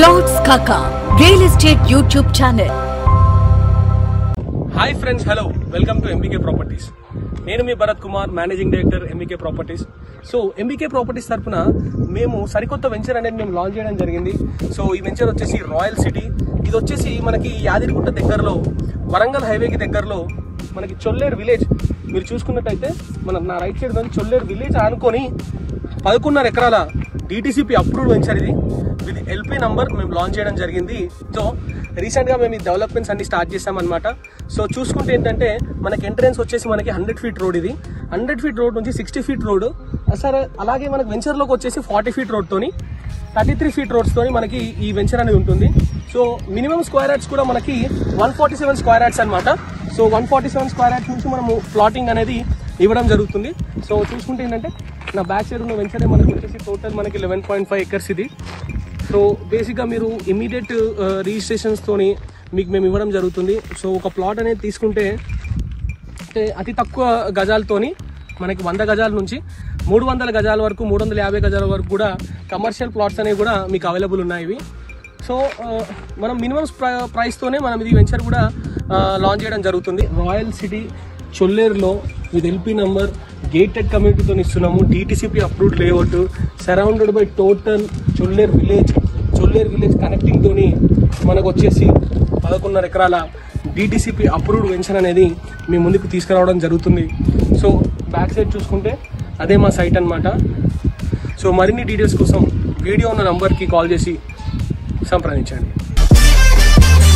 plots కాకా real estate YouTube channel hi friends hello welcome to MBK properties నేను మీ Bharath Kumar managing director MBK properties so MBK properties తరఫున మేము సరికొత్త venture అనేది మేము లాంచ్ చేయడం జరిగింది సో ఈ వెంచర్ వచ్చేసి రాయల్ సిటీ ఇది వచ్చేసి మనకి యాదిరిగుట్ట దగ్గరలో వరంగల్ హైవేకి దగ్గరలో మనకి చొల్లేరు విలేజ్ మీరు చూసుకున్నట్టయితే మన నా రైట్ సైడ్ నుంచి చొల్లేరు విలేజ్ ఆనుకొని పదకొండున్నర ఎకరాల డిటిసిపి అప్రూవ్డ్ వెంచర్ ఇది విత్ ఎల్పీ నంబర్ మేము లాంచ్ చేయడం జరిగింది సో రీసెంట్గా మేము ఈ డెవలప్మెంట్స్ అన్ని స్టార్ట్ చేసామన్నమాట సో చూసుకుంటే ఏంటంటే మనకి ఎంట్రెన్స్ వచ్చేసి మనకి హండ్రెడ్ ఫీట్ రోడ్ ఇది హండ్రెడ్ ఫీట్ రోడ్ నుంచి సిక్స్టీ ఫీట్ రోడ్ సరే అలాగే మనకి వెంచర్లోకి వచ్చేసి ఫార్టీ ఫీట్ రోడ్తోని థర్టీ త్రీ ఫీట్ రోడ్స్తోని మనకి ఈ వెంచర్ అనేది ఉంటుంది సో మినిమం స్క్వేర్ యార్డ్స్ కూడా మనకి one forty seven square yards అనమాట so one forty seven square yards నుంచి మనము ప్లాటింగ్ అనేది ఇవ్వడం జరుగుతుంది సో చూసుకుంటే ఏంటంటే నా బ్యాక్ సైడ్ ఉన్న వెంచర్ మనకి వచ్చేసి టోటల్ మనకి లెవెన్ పాయింట్ ఫైవ్ ఎకర్స్ ఇది సో బేసిక్గా మీరు ఇమీడియట్ రిజిస్ట్రేషన్స్తోని మీకు మేము ఇవ్వడం జరుగుతుంది సో ఒక ప్లాట్ అనేది తీసుకుంటే అంటే అతి తక్కువ గజాలతోని మనకి వంద గజాల నుంచి మూడు వందల గజాల వరకు మూడు వందల యాభై గజాల వరకు కూడా కమర్షియల్ ప్లాట్స్ అనేవి కూడా మీకు అవైలబుల్ ఉన్నాయి ఇవి సో ఆ, మనం మినిమం ప్రైస్తోనే మనం ఇది వెంచర్ కూడా లాంచ్ చేయడం జరుగుతుంది రాయల్ సిటీ చొల్లేరులో విత్ ఎల్పీ నంబర్ గేటెడ్ కమ్యూనిటీతో ఇస్తున్నాము TTCP approved layout surrounded by total Cholleru village Cholleru village connecting తోని మనకు వచ్చేసి పదకొండున్నర ఎకరాల డిటిసిపి అప్రూవ్డ్ వెంచర్ అనేది మీ ముందుకు తీసుకురావడం జరుగుతుంది సో బ్యాక్ సైడ్ చూసుకుంటే అదే మా సైట్ అన్నమాట సో మరిన్ని డీటెయిల్స్ కోసం వీడియో ఉన్న నంబర్కి కాల్ చేసి సంప్రదించండి